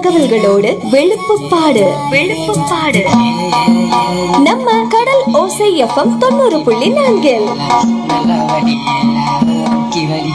தகவல்களோடு வெளுப்புப்பாடு வெளுப்புப்பாடு நம்ம கடல் ஓசை எஃப்எம் தொண்ணூறு புள்ளி நான்கில் நல்லா வடி கி வடி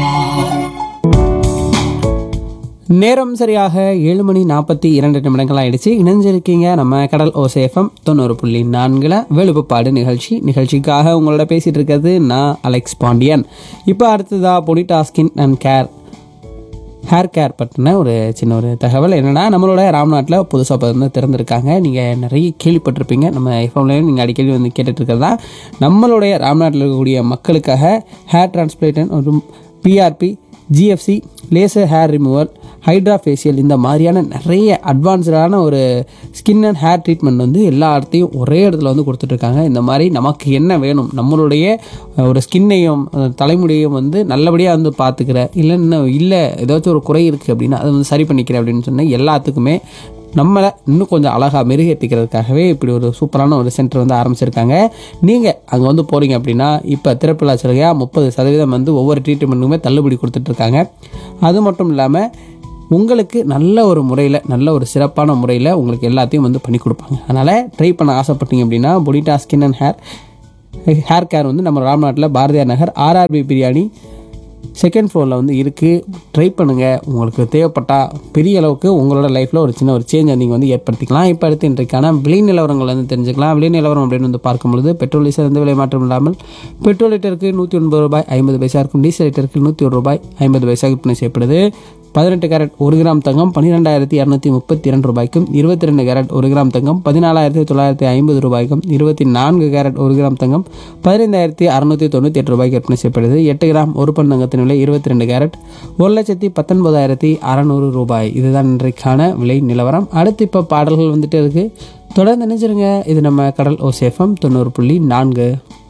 நேரம் சரியாக ஏழு மணி நாற்பத்தி இரண்டு நிமிடங்கள் ஆயிடுச்சு இணைஞ்சிருக்கீங்க நம்ம கடல் ஓசேஃபம் தொண்ணூறு புள்ளி நான்கில் வெளுப்புப்பாடு நிகழ்ச்சி நிகழ்ச்சிக்காக உங்களோட பேசிட்டு இருக்கிறது நான் அலெக்ஸ் பாண்டியன் இப்போ அடுத்ததா Bonita skin and care hair care பற்றின ஒரு சின்ன ஒரு தகவல் என்னென்னா நம்மளோட ராம்நாட்டில் புதுசாக இப்போ வந்து திறந்திருக்காங்க நீங்கள் நிறைய கேள்விப்பட்டிருப்பீங்க நம்ம எஃப்எம்லேயும் நீங்கள் அடிக்கடி வந்து கேட்டுட்டு இருக்கிறதா நம்மளுடைய ராம்நாட்டில் இருக்கக்கூடிய மக்களுக்காக ஹேர் டிரான்ஸ்பிளேட்டன் ஒரு PRP GFC laser hair removal hydra facial இந்த மாதிரியான நிறைய அட்வான்ஸ்டான ஒரு ஸ்கின் அண்ட் ஹேர் ட்ரீட்மெண்ட் வந்து எல்லா இடத்தையும் ஒரே இடத்துல வந்து கொடுத்துட்ருக்காங்க இந்த மாதிரி நமக்கு என்ன வேணும் நம்மளுடைய அஹ், ஒரு ஸ்கின்னையும் அஹ், தலைமுடியையும் வந்து நல்லபடியாக வந்து பார்த்துக்கிற இல்லை இன்னும் இல்லை ஏதாச்சும் ஒரு குறை இருக்குது அப்படின்னா அதை வந்து சரி பண்ணிக்கிறேன் அப்படின்னு சொன்னால் எல்லாத்துக்குமே நம்மளை இன்னும் கொஞ்சம் அழகாக மெருகேற்றிக்கிறதுக்காகவே இப்படி ஒரு சூப்பரான ஒரு சென்டர் வந்து ஆரம்பிச்சிருக்காங்க நீங்கள் அங்கே வந்து போகிறீங்க அப்படின்னா இப்போ திறப்பில்லா சலுகையாக முப்பது சதவீதம் வந்து ஒவ்வொரு ட்ரீட்மெண்ட்டுக்குமே தள்ளுபடி கொடுத்துட்ருக்காங்க அது மட்டும் இல்லாமல் உங்களுக்கு நல்ல ஒரு முறையில் நல்ல ஒரு சிறப்பான முறையில் உங்களுக்கு எல்லாத்தையும் வந்து பண்ணி கொடுப்பாங்க அதனால் ட்ரை பண்ண ஆசைப்பட்டீங்க அப்படின்னா Bonita skin and hair hair care வந்து நம்ம ராம்நாட்டில் பாரதியார் நகர் ஆர்ஆர்பி பிரியாணி செகண்ட் ஃப்ளோரில் வந்து இருக்குது ட்ரை பண்ணுங்கள் உங்களுக்கு தேவைப்பட்டால் பெரிய அளவுக்கு உங்களோட லைஃப்பில் ஒரு சின்ன ஒரு சேஞ்சை நீங்கள் வந்து ஏற்படுத்திக்கலாம் இப்போ அடுத்து இன்றைக்கான விலை நிலவரங்கள் வந்து தெரிஞ்சுக்கலாம் விலை நிலவரம் அப்படின்னு வந்து பார்க்கும்பொழுது பெட்ரோல் டீசல் எந்த விலை மாற்றம் இல்லாமல் பெட்ரோல் லிட்டருக்கு நூற்றி ஒன்பது ரூபாய் ஐம்பது பைசா இருக்கும் டீசல் லிட்டருக்கு நூற்றி ஒரு ரூபாய் ஐம்பது பைசா விற்பனை செய்யப்படுது பதினெட்டு கேரட் ஒரு கிராம் தங்கம் பன்னிரெண்டாயிரத்தி இரநூத்தி முப்பத்தி இரண்டு ரூபாய்க்கும் இருபத்தி ரெண்டு கேரட் ஒரு கிராம் தங்கம் பதினாலாயிரத்தி தொள்ளாயிரத்தி ஐம்பது ரூபாய்க்கும் இருபத்தி நான்கு கேரட் ஒரு கிராம் தங்கம் பதினைந்தாயிரத்தி அறுநூத்தி தொண்ணூற்றி எட்டு ரூபாய்க்கு விற்பனை செய்யப்படுது எட்டு கிராம் ஒரு பன் தங்கத்தின் விலை இருபத்தி ரெண்டு கேரட் ஒரு லட்சத்தி பத்தொன்பதாயிரத்தி அறநூறு ரூபாய் இதுதான் இன்றைக்கான விலை நிலவரம் அடுத்து இப்போ பாடல்கள் வந்துட்டு இருக்கு தொடர்ந்து நினைச்சிருங்க இது நம்ம கடல் ஓசேஃபம் தொண்ணூறு புள்ளி நான்கு